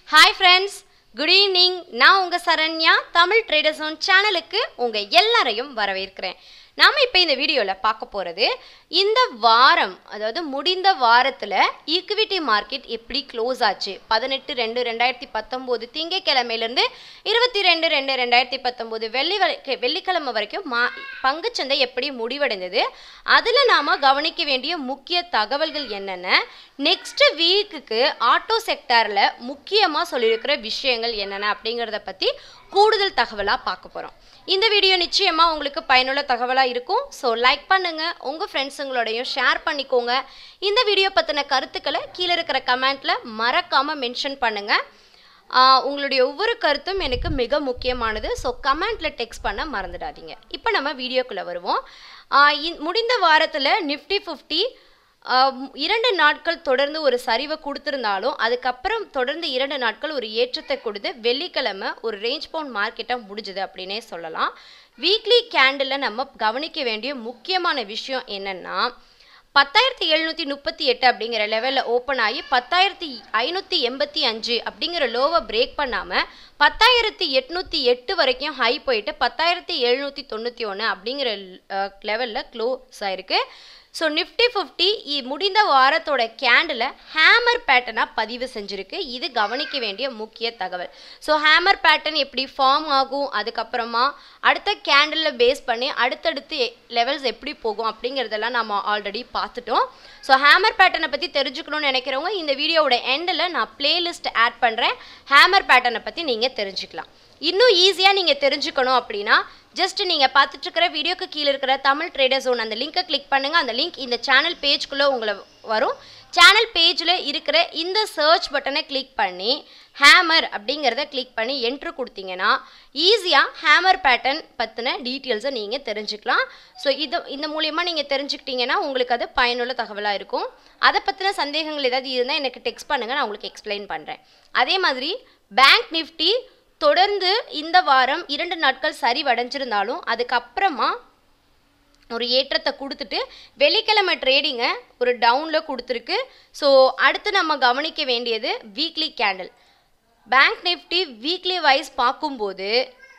hi friends good evening நான் உங்கள் Saranya Tamil traders one சேனலுக்கு உங்கள் எல்லாரையும் வரவேற்கிறேன் நாம் இப்போ இந்த வீடியோவில் பார்க்க போகிறது இந்த வாரம் அதாவது முடிந்த வாரத்தில் ஈக்விட்டி மார்க்கெட் எப்படி க்ளோஸ் ஆச்சு பதினெட்டு ரெண்டு ரெண்டாயிரத்தி பத்தொம்போது திங்கக்கிழமையிலேருந்து இருபத்தி ரெண்டு ரெண்டு ரெண்டாயிரத்தி பத்தொம்போது வெள்ளி வரை வெள்ளிக்கிழமை வரைக்கும் மா பங்குச்சந்தை எப்படி முடிவடைந்தது அதில் நாம் கவனிக்க வேண்டிய முக்கிய தகவல்கள் என்னென்ன நெக்ஸ்ட் வீக்குக்கு ஆட்டோ செக்டாரில் முக்கியமாக சொல்லியிருக்கிற விஷயங்கள் என்னென்ன அப்படிங்கிறத பற்றி கூடுதல் தகவலாக பார்க்க போகிறோம் இந்த வீடியோ நிச்சயமாக உங்களுக்கு பயனுள்ள தகவலாக இருக்கும் ஸோ லைக் பண்ணுங்கள் உங்கள் ஃப்ரெண்ட்ஸுங்களோடையும் ஷேர் பண்ணிக்கோங்க இந்த வீடியோ பற்றின கருத்துக்களை கீழே இருக்கிற கமெண்ட்டில் மறக்காமல் மென்ஷன் பண்ணுங்கள் ஆஹ் உங்களுடைய ஒவ்வொரு கருத்தும் எனக்கு மிக முக்கியமானது ஸோ கமெண்ட்டில் டெக்ஸ்ட் பண்ண மறந்துடாதீங்க இப்போ நம்ம வீடியோக்குள்ளே வருவோம் ஆஹ் இந்- முடிந்த வாரத்தில் நிஃப்டி ஃபிஃப்டி இரண்டு நாட்கள் தொடர்ந்து ஒரு சரிவை கொடுத்துருந்தாலும் அதுக்கப்புறம் தொடர்ந்து இரண்டு நாட்கள் ஒரு ஏற்றத்தை கொடுத்து வெள்ளிக்கிழமை ஒரு ரேஞ்ச் பவுண்ட் மார்க்கெட்டாக முடிஞ்சுது அப்படின்னே சொல்லலாம் வீக்லி கேண்டில் நம்ம கவனிக்க வேண்டிய முக்கியமான விஷயம் என்னென்னா பத்தாயிரத்தி எழுநூற்றி முப்பத்தி எட்டு அப்படிங்கிற லெவலில் ஓப்பன் ஆகி பத்தாயிரத்தி ஐநூற்றி எண்பத்தி அஞ்சு அப்படிங்கிற லோவை பிரேக் பண்ணாமல் பத்தாயிரத்தி எட்நூற்றி எட்டு வரைக்கும் ஹை போயிட்டு பத்தாயிரத்தி எழுநூற்றி தொண்ணூற்றி ஒன்று அப்படிங்கிற லெவலில் க்ளோஸ் ஆயிருக்கு ஸோ நிஃப்டி ஃபிஃப்டி முடிந்த வாரத்தோட கேண்டில் ஹேமர் பேட்டர்னாக பதிவு செஞ்சுருக்கு இது கவனிக்க வேண்டிய முக்கிய தகவல் ஸோ ஹேமர் பேட்டர்ன் எப்படி ஃபார்ம் ஆகும் அதுக்கப்புறமா அடுத்த கேண்டிலில் பேஸ் பண்ணி அடுத்தடுத்து லெவல்ஸ் எப்படி போகும் அப்படிங்கிறதெல்லாம் நம்ம ஆல்ரெடி பார்த்துட்டோம் ஸோ ஹேமர் பேட்டர்னை பற்றி தெரிஞ்சுக்கணும்னு நினைக்கிறவங்க இந்த வீடியோவோட எண்டில் நான் பிளேலிஸ்ட் ஆட் பண்ணுறேன் ஹேமர் பேட்டர்னை பற்றி நீங்கள் தெரிஞ்சுக்கலாம் இன்னும் ஈஸியாக நீங்கள் தெரிஞ்சுக்கணும் அப்படின்னா ஜஸ்ட் நீங்கள் பார்த்துட்டு இருக்கிற வீடியோக்கு கீழே இருக்கிற தமிழ் ட்ரேடர் ஜோன் அந்த லிங்கை கிளிக் பண்ணுங்கள் அந்த லிங்க் இந்த சேனல் பேஜ்குள்ளே உங்களை வரும் சேனல் பேஜில் இருக்கிற இந்த சர்ச் பட்டனை கிளிக் பண்ணி ஹேமர் அப்படிங்கிறத கிளிக் பண்ணி என்ட்ரு கொடுத்தீங்கன்னா ஈஸியாக ஹேமர் பேட்டர்ன் பற்றின டீட்டெயில்ஸை நீங்கள் தெரிஞ்சுக்கலாம் ஸோ இது இந்த மூலியமாக நீங்கள் தெரிஞ்சுக்கிட்டீங்கன்னா உங்களுக்கு அது பயனுள்ள தகவலாக இருக்கும் அதை பற்றின சந்தேகங்கள் ஏதாவது இருந்தால் எனக்கு டெக்ஸ்ட் பண்ணுங்கள் நான் உங்களுக்கு எக்ஸ்பிளைன் பண்ணுறேன் அதே மாதிரி பேங்க் நிஃப்டி தொடர்ந்து இந்த வாரம் இரண்டு நாட்கள் சரிவடைஞ்சிருந்தாலும் அதுக்கப்புறமா ஒரு ஏற்றத்தை கொடுத்துட்டு வெள்ளிக்கிழமை ட்ரேடிங்கை ஒரு டவுனில் கொடுத்துருக்கு ஸோ அடுத்து நம்ம கவனிக்க வேண்டியது weekly candle bank Nifty weekly wise பார்க்கும்போது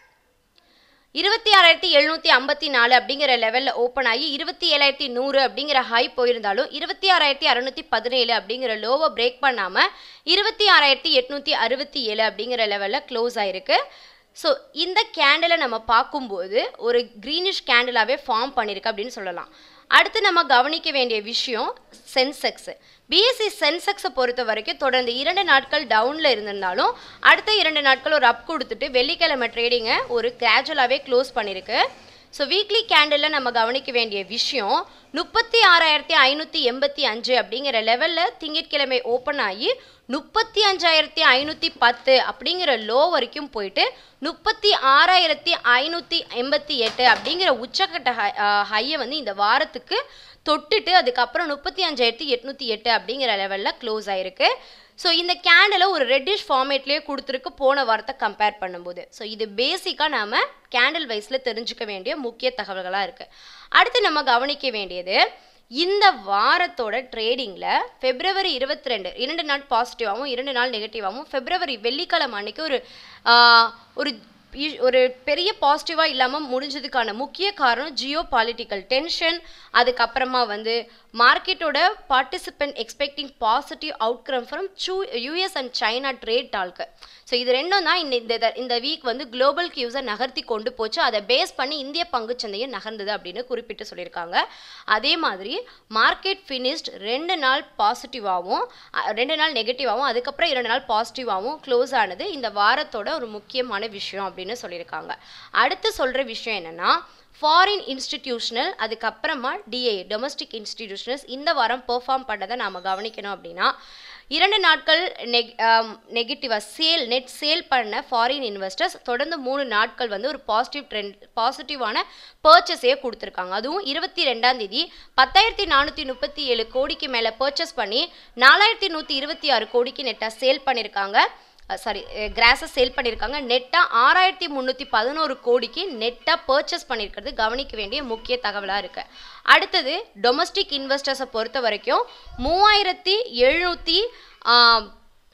இருபத்தி ஆறாயிரத்தி எழுநூற்றி ஐம்பத்தி நாலு அப்படிங்கிற லெவலில் ஓப்பன் ஆகி இருபத்தி ஏழாயிரத்தி நூறு அப்படிங்கிற ஹை போயிருந்தாலும் இருபத்தி ஆறாயிரத்தி அறநூற்றி பதினேழு அப்படிங்கிற லோவை பிரேக் பண்ணாமல் இருபத்தி ஆறாயிரத்தி எட்நூற்றி அறுபத்தி ஏழு அப்படிங்கிற லெவலில் க்ளோஸ் ஆயிருக்கு ஸோ இந்த கேண்டிலை நம்ம பார்க்கும்போது ஒரு க்ரீனிஷ் கேண்டிலாகவே ஃபார்ம் பண்ணியிருக்கு அப்படின்னு சொல்லலாம் அடுத்து நம்ம கவனிக்க வேண்டிய விஷயம் சென்செக்ஸ் பிஎஸ்சி சென்செக்ஸை பொறுத்த வரைக்கும் தொடர்ந்து இரண்டு நாட்கள் டவுனில் இருந்திருந்தாலும் அடுத்த இரண்டு நாட்கள் ஒரு அப் கொடுத்துட்டு வெள்ளிக்கிழமை ட்ரேடிங்கை ஒரு கிராஜுவலாகவே க்ளோஸ் பண்ணியிருக்கு ஸோ வீக்லி கேண்டிலில் நம்ம கவனிக்க வேண்டிய விஷயம் முப்பத்தி ஆறாயிரத்தி ஐநூற்றி எண்பத்தி அஞ்சு அப்படிங்கிற லெவலில் திங்கட்கிழமை ஓப்பன் ஆகி முப்பத்தி அஞ்சாயிரத்தி ஐநூற்றி பத்து அப்படிங்கிற லோ வரைக்கும் போயிட்டு முப்பத்தி ஆறாயிரத்தி ஐநூற்றி எண்பத்தி எட்டு அப்படிங்கிற உச்சக்கட்ட ஹை ஹையை வந்து இந்த வாரத்துக்கு தொட்டுட்டு அதுக்கப்புறம் முப்பத்தி அஞ்சாயிரத்தி எட்நூற்றி எட்டு அப்படிங்கிற லெவலில் க்ளோஸ் ஆயிருக்கு ஸோ இந்த கேண்டிலை ஒரு ரெட்டிஷ் ஃபார்மேட்லேயே கொடுத்துருக்கு போன வாரத்தை கம்பேர் பண்ணும்போது ஸோ இது பேசிக்காக நாம் கேண்டில் வைஸில் தெரிஞ்சுக்க வேண்டிய முக்கிய தகவல்களாக இருக்குது அடுத்து நம்ம கவனிக்க வேண்டியது இந்த வாரத்தோட ட்ரேடிங்கில் பிப்ரவரி இருபத்தி ரெண்டு இரண்டு நாள் பாசிட்டிவாகவும் இரண்டு நாள் நெகட்டிவாகவும் பிப்ரவரி வெள்ளிக்கிழமை அன்னைக்கு ஒரு ஆஹ், ஒரு ஈ- ஒரு பெரிய பாசிட்டிவாக இல்லாமல் முடிஞ்சதுக்கான முக்கிய காரணம் ஜியோ பாலிட்டிக்கல் டென்ஷன் அதுக்கப்புறமா வந்து மார்க்கெட்டோட participant expecting positive outcome from சூ யூஎஸ் அண்ட் சைனா ட்ரேட் டால்க்கு ஸோ இது ரெண்டும் தான் இந்த இந்த இந்த வீக் வந்து குளோபல் கியூஸை நகர்த்தி கொண்டு போச்சு அதை பேஸ் பண்ணி இந்திய பங்குச்சந்தையும் நகர்ந்தது அப்படின்னு குறிப்பிட்டு சொல்லியிருக்காங்க அதே மாதிரி மார்க்கெட் ஃபினிஷ்ட் ரெண்டு நாள் பாசிட்டிவாகவும் ரெண்டு நாள் நெகட்டிவாகவும் அதுக்கப்புறம் இரண்டு நாள் பாசிட்டிவாகவும் க்ளோஸ் ஆனது இந்த வாரத்தோட ஒரு முக்கியமான விஷயம் அப்படின்னு சொல்லியிருக்காங்க அடுத்து சொல்கிற விஷயம் என்னென்னா ஃபாரின் இன்ஸ்டிடியூஷனல் அதுக்கப்புறமா டிஏ டொமஸ்டிக் இன்ஸ்டிடியூஷனல்ஸ் இந்த வாரம் பெர்ஃபார்ம் பண்ணதை நாம் கவனிக்கணும் அப்படின்னா இரண்டு நாட்கள் நெக் நெகட்டிவாக சேல் நெட் சேல் பண்ண ஃபாரின் இன்வெஸ்டர்ஸ் தொடர்ந்து மூணு நாட்கள் வந்து ஒரு பாசிட்டிவ் ட்ரெண்ட் பாசிட்டிவான பர்ச்சஸையே கொடுத்துருக்காங்க அதுவும் இருபத்தி ரெண்டாம் தேதி பத்தாயிரத்தி நானூற்றி முப்பத்தி ஏழு கோடிக்கு மேலே பர்ச்சேஸ் பண்ணி நாலாயிரத்தி நூற்றி இருபத்தி ஆறு கோடிக்கு நெட்டாக சேல் பண்ணியிருக்காங்க சாரி கிராஸை சேல் பண்ணியிருக்காங்க நெட்டாக ஆறாயிரத்தி முந்நூற்றி பதினோரு கோடிக்கு நெட்டாக பர்ச்சேஸ் பண்ணியிருக்கிறது கவனிக்க வேண்டிய முக்கிய தகவலாக இருக்கு அடுத்தது டொமஸ்டிக் இன்வெஸ்டர்ஸை பொறுத்த வரைக்கும் மூவாயிரத்தி எழுநூற்றி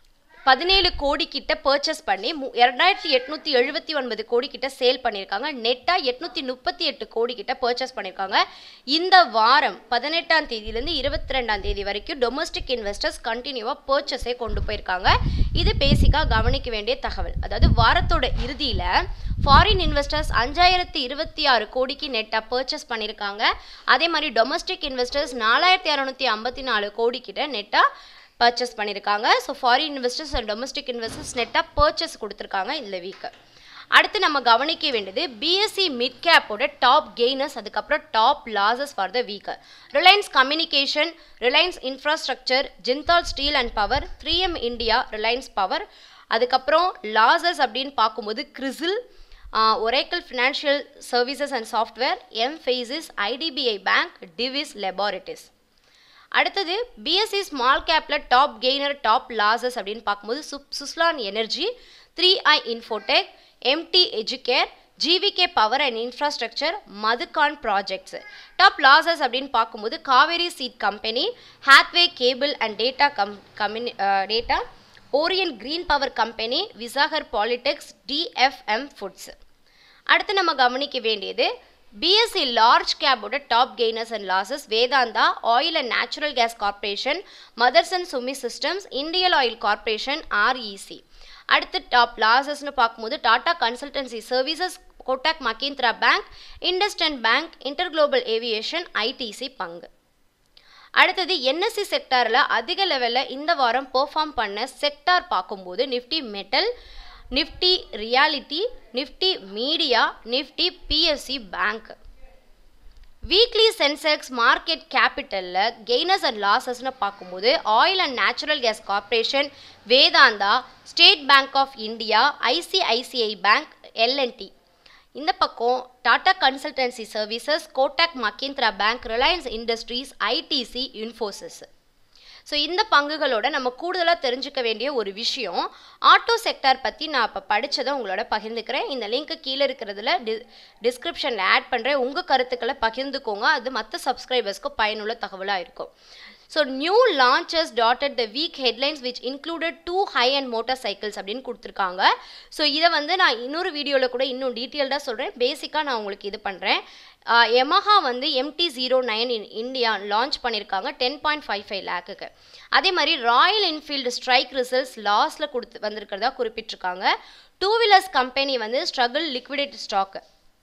பதினேழு கோடி கிட்ட பர்ச்சேஸ் பண்ணி மு இரண்டாயிரத்தி எட்நூத்தி எழுபத்தி ஒன்பது கோடி கிட்ட சேல் பண்ணியிருக்காங்க நெட்டா எட்நூத்தி முப்பத்தி எட்டு கோடி கிட்ட பர்ச்சேஸ் பண்ணியிருக்காங்க இந்த வாரம் பதினெட்டாம் தேதியிலேருந்து இருபத்தி ரெண்டாம் தேதி வரைக்கும் டொமஸ்டிக் இன்வெஸ்டர்ஸ் கண்டினியூவாக பர்ச்சஸே கொண்டு போயிருக்காங்க இது பேசிக்காக கவனிக்க வேண்டிய தகவல் அதாவது வாரத்தோட இறுதியில் ஃபாரின் இன்வெஸ்டர்ஸ் அஞ்சாயிரத்தி இருபத்தி ஆறு கோடிக்கு நெட்டாக பர்ச்சேஸ் பண்ணியிருக்காங்க அதே மாதிரி டொமஸ்டிக் இன்வெஸ்டர்ஸ் நாலாயிரத்தி அறநூற்றி ஐம்பத்தி நாலு கோடி கிட்ட நெட்டாக பர்ச்சேஸ் பண்ணியிருக்காங்க so foreign investors and domestic investors நெட்டாக பர்ச்சேஸ் கொடுத்துருக்காங்க இந்த வீக்கு அடுத்து நம்ம கவனிக்க வேண்டியது பிஎஸ்சி மிட் கேப்போட டாப் கெய்னர்ஸ் அதுக்கப்புறம் top losses for the week Reliance Communication Reliance Infrastructure Jindal Steel and Power three M India Reliance Power அதுக்கப்புறம் லாசஸ் அப்படின்னு பார்க்கும்போது CRISIL Oracle Financial Services and Software Mphasis IDBI Bank Divi's Laboratories அடுத்தது BSE small கேப்பில் top gainer top losses அப்படின்னு பார்க்கும்போது சுப் Suzlon Energy three i Infotech MT Educare GVK Power and Infrastructure Madhucon Projects top losses அப்படின்னு பார்க்கும்போது Kaveri Seed Company Hathway Cable and Datacom கம்யூனி data Orient Green Power Company Visagar Polytex DFM Foods அடுத்து நம்ம கவனிக்க வேண்டியது பிஎஸ்சி லார்ஜ் கேபோட top gainers and losses Vedanta Oil and Natural Gas Corporation Motherson Sumi Systems Indian Oil Corporation REC அடுத்து top லாசஸ்னு பார்க்கும்போது Tata Consultancy Services Kotak Mahindra Bank IndusInd Bank InterGlobe Aviation ITC பங்கு அடுத்தது என்எஸ்சி செக்டாரில் அதிக லெவலில் இந்த வாரம் பெர்ஃபார்ம் பண்ண செக்டார் பார்க்கும்போது Nifty Metal Nifty Realty Nifty Media Nifty BSE Bank weekly Sensex market கேபிட்டலில் கெய்னர்ஸ் அண்ட் லாசஸ்னு பார்க்கும்போது Oil and Natural Gas Corporation Vedanta State Bank of India ICICI Bank L and T இந்த பக்கம் Tata Consultancy Services Kotak Mahindra Bank Reliance Industries ITC Infosys so இந்த பங்குகளோட நம்ம கூடுதலாக தெரிஞ்சுக்க வேண்டிய ஒரு விஷயம் ஆட்டோ செக்டார் பற்றி நான் இப்போ படித்ததை உங்களோட பகிர்ந்துக்கிறேன் இந்த லிங்க்கு கீழே இருக்கிறதுல டி டிஸ்கிரிப்ஷனில் ஆட் பண்ணுறேன் உங்கள் கருத்துக்களை பகிர்ந்துக்கோங்க அது மற்ற சப்ஸ்கிரைபர்ஸ்க்கு பயனுள்ள தகவலாக இருக்கும் so new launches dotted the week headlines which included two high and motorcycles அப்படின்னு கொடுத்துருக்காங்க ஸோ இதை வந்து நான் இன்னொரு வீடியோவில் கூட இன்னும் டீட்டெயில்டாக சொல்கிறேன் பேசிக்காக நான் உங்களுக்கு இது பண்ணுறேன் எமஹா வந்து MT zero nine in India launch பண்ணியிருக்காங்க டென் பாயிண்ட் ஃபைவ் ஃபைவ் லேக்குக்கு அதே மாதிரி ராயல் என்ஃபீல்டு ஸ்ட்ரைக் ரிசல்ட்ஸ் லாஸில் கொடுத்து வந்திருக்கிறதா குறிப்பிட்டிருக்காங்க டூ வீலர்ஸ் கம்பெனி வந்து ஸ்ட்ரகிள் லிக்விடேட் ஸ்டாக்கு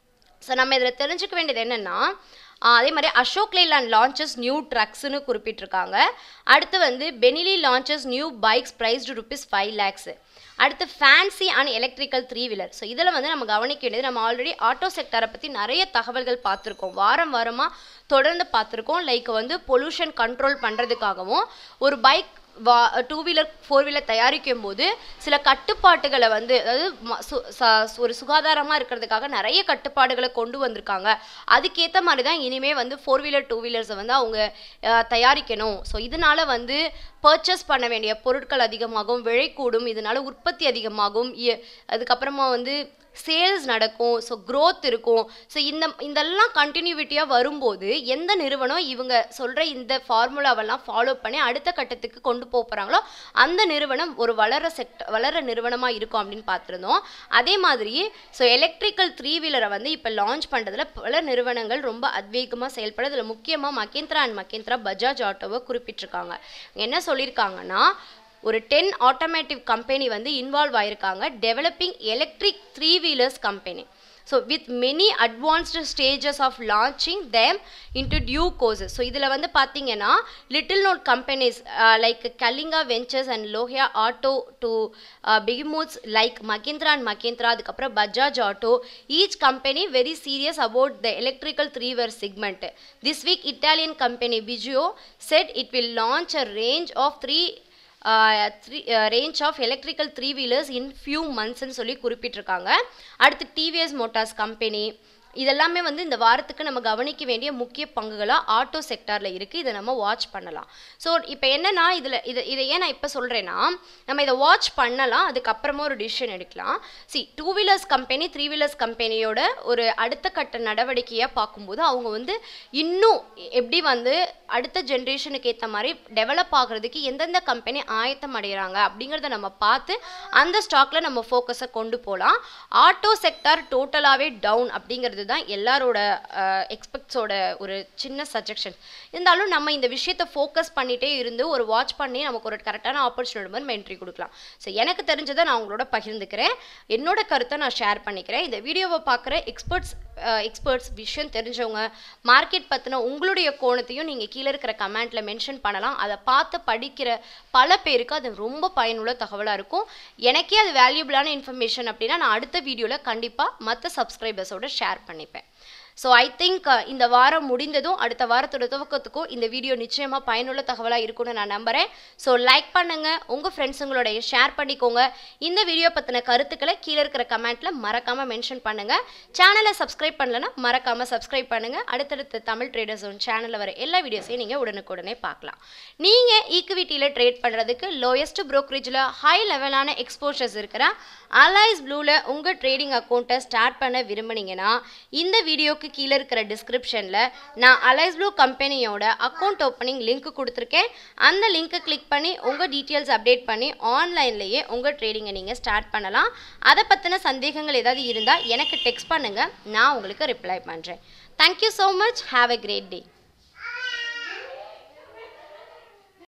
ஸோ நம்ம இதில் தெரிஞ்சுக்க வேண்டியது என்னென்னா அதே மாதிரி அசோக் லேலாண்ட் லான்ச்சஸ் நியூ ட்ரக்ஸ்னு குறிப்பிட்டிருக்காங்க அடுத்து வந்து Benelli launches new bikes priced rupees five lakhs அடுத்து fancy and electrical three wheeler so இதில் வந்து நம்ம கவனிக்க வேண்டியது நம்ம ஆல்ரெடி ஆட்டோ செக்டரை பற்றி நிறைய தகவல்கள் பார்த்துருக்கோம் வாரம் வாரமாக தொடர்ந்து பார்த்துருக்கோம் லைக் வந்து பொல்யூஷன் கண்ட்ரோல் பண்ணுறதுக்காகவும் ஒரு பைக் வா டூ வீலர் ஃபோர் வீலர் தயாரிக்கும் போது சில கட்டுப்பாட்டுகளை வந்து அதாவது ம- சு- ச- ஒரு சுகாதாரமாக இருக்கிறதுக்காக நிறைய கட்டுப்பாடுகளை கொண்டு வந்திருக்காங்க அதுக்கேற்ற மாதிரி தான் இனிமே வந்து ஃபோர் வீலர் டூ வீலர்ஸை வந்து அவங்க அஹ், தயாரிக்கணும் ஸோ இதனால வந்து பர்ச்சேஸ் பண்ண வேண்டிய பொருட்கள் அதிகமாகும் விலை கூடும் இதனால உற்பத்தி அதிகமாகும் இ- அதுக்கப்புறமா வந்து சேல்ஸ் நடக்கும் ஸோ growth இருக்கும் ஸோ இந்த இதெல்லாம் கண்டினியூவிட்டியாக வரும்போது எந்த நிறுவனம் இவங்க சொல்கிற இந்த ஃபார்முலாவெல்லாம் ஃபாலோ பண்ணி அடுத்த கட்டத்துக்கு கொண்டு போக போகிறாங்களோ அந்த நிறுவனம் ஒரு வளர செக்ட் வளர நிறுவனமாக இருக்கும் அப்படின்னு பார்த்துருந்தோம் அதே மாதிரி ஸோ எலக்ட்ரிக்கல் த்ரீ வீலரை வந்து இப்போ லான்ச் பண்ணுறதுல பல நிறுவனங்கள் ரொம்ப அத்வேகமாக செயல்பட இதில் முக்கியமாக மகேந்திரா அண்ட் மகேந்திரா பஜாஜ் ஆட்டோவை குறிப்பிட்டிருக்காங்க என்ன சொல்லியிருக்காங்கன்னா ஒரு டென் ஆட்டோமேட்டிவ் கம்பெனி வந்து இன்வால்வ் ஆயிருக்காங்க developing electric three wheelers company so with many advanced stages of launching them into due courses so இதில் வந்து பார்த்தீங்கன்னா little note companies like Kalinga Ventures and Lohia Auto to பிகிமூட்ஸ் லைக் மகேந்திரா அண்ட் மகேந்திரா அதுக்கப்புறம் Bajaj Auto each company very serious about the electrical three wheeler segment this week Italian company Piaggio said it will launch a range of three three range of electrical three wheelers in few மந்த்ஸ்னு சொல்லி குறிப்பிட்டிருக்காங்க அடுத்து TVS Motors company இதெல்லாமே வந்து இந்த வாரத்துக்கு நம்ம கவனிக்க வேண்டிய முக்கிய பங்குகளாக ஆட்டோ செக்டாரில் இருக்குது இதை நம்ம வாட்ச் பண்ணலாம் ஸோ இப்போ என்னன்னா இதில் இதை இதை ஏன் நான் இப்போ சொல்கிறேன்னா நம்ம இதை வாட்ச் பண்ணலாம் அதுக்கப்புறமா ஒரு டிசிஷன் எடுக்கலாம் சி two wheelers company three wheelers கம்பெனியோட ஒரு அடுத்த கட்ட நடவடிக்கையாக பார்க்கும்போது அவங்க வந்து இன்னும் எப்படி வந்து அடுத்த ஜென்ரேஷனுக்கு ஏற்ற மாதிரி டெவலப் ஆகுறதுக்கு எந்தெந்த கம்பெனி ஆயத்தம் அடைகிறாங்க அப்படிங்கிறத நம்ம பார்த்து அந்த ஸ்டாக்ல நம்ம ஃபோக்கஸை கொண்டு போகலாம் ஆட்டோ செக்டார் டோட்டலாகவே டவுன் அப்படிங்கிறது தான் எல்லாரோட எக்ஸ்பெக்ட்ஸோட ஒரு சின்ன சஜஷன் இருந்தாலும் நம்ம இந்த விஷயத்தை ஃபோக்கஸ் பண்ணிட்டே இருந்து ஒரு வாட்ச் பண்ணி நமக்கு ஒரு கரெக்டான ஆப்பர்ச்சுனிட்டி மாதிரி நம்ம என்ட்ரி கொடுக்கலாம் ஸோ எனக்கு தெரிஞ்சதை நான் உங்களோட பகிர்ந்துக்கிறேன் என்னோட கருத்தை நான் ஷேர் பண்ணிக்கிறேன் இந்த வீடியோவை பார்க்குற எக்ஸ்பர்ட்ஸ் எக்ஸ்பர்ட்ஸ் விஷயம் தெரிஞ்சவங்க மார்க்கெட் பற்றின உங்களுடைய கோணத்தையும் நீங்கள் கீழே இருக்கிற கமெண்ட்டில் மென்ஷன் பண்ணலாம் அதை பார்த்து படிக்கிற பல பேருக்கு அது ரொம்ப பயனுள்ள தகவலாக இருக்கும் எனக்கே அது வேல்யூபிளான இன்ஃபர்மேஷன் அப்படின்னா நான் அடுத்த வீடியோவில் கண்டிப்பாக மற்ற சப்ஸ்கிரைபர்ஸோட ஷேர் பண்ணிப்பேன் ஸோ ஐ திங்க் இந்த வாரம் முடிந்ததும் அடுத்த வாரத்தோட துவக்கத்துக்கும் இந்த வீடியோ நிச்சயமாக பயனுள்ள தகவலாக இருக்கும்னு நான் நம்புகிறேன் ஸோ லைக் பண்ணுங்கள் உங்கள் ஃப்ரெண்ட்ஸுங்களோட ஷேர் பண்ணிக்கோங்க இந்த வீடியோ பற்றின கருத்துக்களை கீழே இருக்கிற கமெண்ட்டில் மறக்காமல் மென்ஷன் பண்ணுங்கள் சேனலை சப்ஸ்கிரைப் பண்ணலன்னா மறக்காமல் சப்ஸ்கிரைப் பண்ணுங்கள் அடுத்தடுத்த தமிழ் ட்ரேடர்ஸ் ஒன் சேனலில் வர எல்லா வீடியோஸையும் நீங்கள் உடனுக்குடனே பார்க்கலாம் நீங்கள் ஈக்விட்டியில் ட்ரேட் பண்ணுறதுக்கு லோயஸ்ட் ப்ரோக்கரேஜில் ஹை லெவலான எக்ஸ்போஷர்ஸ் இருக்கிற அலைஸ் ப்ளூவில் உங்கள் ட்ரேடிங் அக்கௌண்ட்டை ஸ்டார்ட் பண்ண விரும்புனீங்கன்னா இந்த வீடியோக்கு கீழே இருக்கிற டிஸ்கிரிப்ஷனில் நான் அலைஸ் ப்ளூ கம்பெனியோட அக்கௌண்ட் ஓப்பனிங் லிங்க் கொடுத்துருக்கேன் அந்த லிங்க்கை கிளிக் பண்ணி உங்கள் டீட்டெயில்ஸ் அப்டேட் பண்ணி ஆன்லைன்லேயே உங்கள் ட்ரேடிங்கை நீங்கள் ஸ்டார்ட் பண்ணலாம் அதை பற்றின சந்தேகங்கள் ஏதாவது இருந்தால் எனக்கு டெக்ஸ்ட் பண்ணுங்கள் நான் உங்களுக்கு ரிப்ளை பண்ணுறேன் thank you so much have a great day